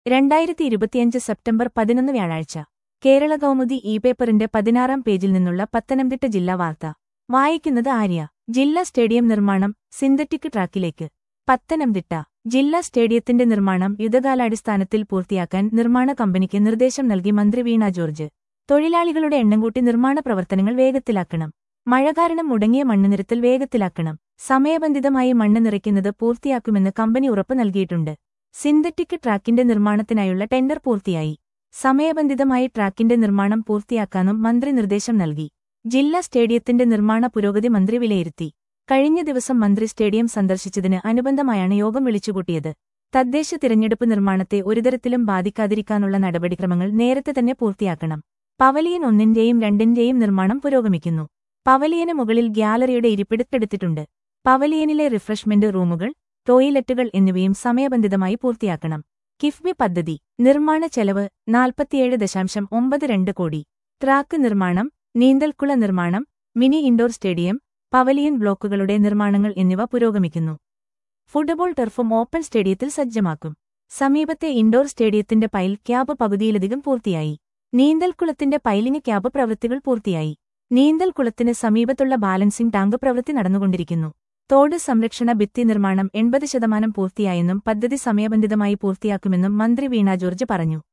രണ്ടായിരത്തി ഇരുപത്തിയഞ്ച് സെപ്റ്റംബർ പതിനൊന്ന് വ്യാഴാഴ്ച കേരള കൗമുദി ഇ പേപ്പറിന്റെ പതിനാറാം പേജിൽ നിന്നുള്ള പത്തനംതിട്ട ജില്ലാ വാർത്ത വായിക്കുന്നത് ആര്യ ജില്ലാ സ്റ്റേഡിയം നിർമ്മാണം സിന്തറ്റിക് ട്രാക്കിലേക്ക് പത്തനംതിട്ട ജില്ലാ സ്റ്റേഡിയത്തിന്റെ നിർമ്മാണം യുദ്ധകാലാടിസ്ഥാനത്തിൽ പൂർത്തിയാക്കാൻ നിർമ്മാണ കമ്പനിക്ക് നിർദ്ദേശം നൽകി മന്ത്രി വീണ ജോർജ് തൊഴിലാളികളുടെ എണ്ണം കൂട്ടി നിർമ്മാണ പ്രവർത്തനങ്ങൾ വേഗത്തിലാക്കണം മഴ കാരണം മുടങ്ങിയ മണ്ണ് നിരത്തൽ വേഗത്തിലാക്കണം സമയബന്ധിതമായി മണ്ണ് നിറയ്ക്കുന്നത് പൂർത്തിയാക്കുമെന്ന് കമ്പനി ഉറപ്പ് നൽകിയിട്ടുണ്ട് സിന്തറ്റിക് ട്രാക്കിന്റെ നിർമ്മാണത്തിനായുള്ള ടെൻഡർ പൂർത്തിയായി സമയബന്ധിതമായി ട്രാക്കിന്റെ നിർമ്മാണം പൂർത്തിയാക്കാനും മന്ത്രി നിർദ്ദേശം നൽകി ജില്ലാ സ്റ്റേഡിയത്തിന്റെ നിർമ്മാണ പുരോഗതി മന്ത്രി വിലയിരുത്തി കഴിഞ്ഞ ദിവസം മന്ത്രി സ്റ്റേഡിയം സന്ദർശിച്ചതിന് അനുബന്ധമായാണ് യോഗം വിളിച്ചുകൂട്ടിയത് തദ്ദേശ തിരഞ്ഞെടുപ്പ് നിർമ്മാണത്തെ ഒരുതരത്തിലും ബാധിക്കാതിരിക്കാനുള്ള നടപടിക്രമങ്ങൾ നേരത്തെ തന്നെ പൂർത്തിയാക്കണം പവലിയൻ ഒന്നിന്റെയും രണ്ടിന്റെയും നിർമ്മാണം പുരോഗമിക്കുന്നു പവലിയന് മുകളിൽ ഗ്യാലറിയുടെ ഇരിപ്പിടത്തെടുത്തിട്ടുണ്ട് പവലിയനിലെ റിഫ്രഷ്മെന്റ് റൂമുകൾ ടോയ്ലറ്റുകൾ എന്നിവയും സമയബന്ധിതമായി പൂർത്തിയാക്കണം കിഫ്ബി പദ്ധതി നിർമ്മാണ ചെലവ് നാൽപ്പത്തിയേഴ് ദശാംശം ഒമ്പത് രണ്ട് കോടി ട്രാക്ക് നിർമ്മാണം നീന്തൽക്കുള നിർമ്മാണം മിനി ഇൻഡോർ സ്റ്റേഡിയം പവലിയൻ ബ്ലോക്കുകളുടെ നിർമ്മാണങ്ങൾ എന്നിവ പുരോഗമിക്കുന്നു ഫുട്ബോൾ ടർഫും ഓപ്പൺ സ്റ്റേഡിയത്തിൽ സജ്ജമാക്കും സമീപത്തെ ഇൻഡോർ സ്റ്റേഡിയത്തിന്റെ പൈൽ ക്യാബ് പകുതിയിലധികം പൂർത്തിയായി നീന്തൽക്കുളത്തിന്റെ പൈലിംഗ് ക്യാബ് പ്രവൃത്തികൾ പൂർത്തിയായി നീന്തൽക്കുളത്തിന് സമീപത്തുള്ള ബാലൻസിംഗ് ടാങ്ക് പ്രവൃത്തി നടന്നുകൊണ്ടിരിക്കുന്നു തോട് സംരക്ഷണ ഭിത്തി നിർമ്മാണം എൺപത് ശതമാനം പൂർത്തിയായെന്നും പദ്ധതി സമയബന്ധിതമായി പൂർത്തിയാക്കുമെന്നും മന്ത്രി വീണ ജോർജ് പറഞ്ഞു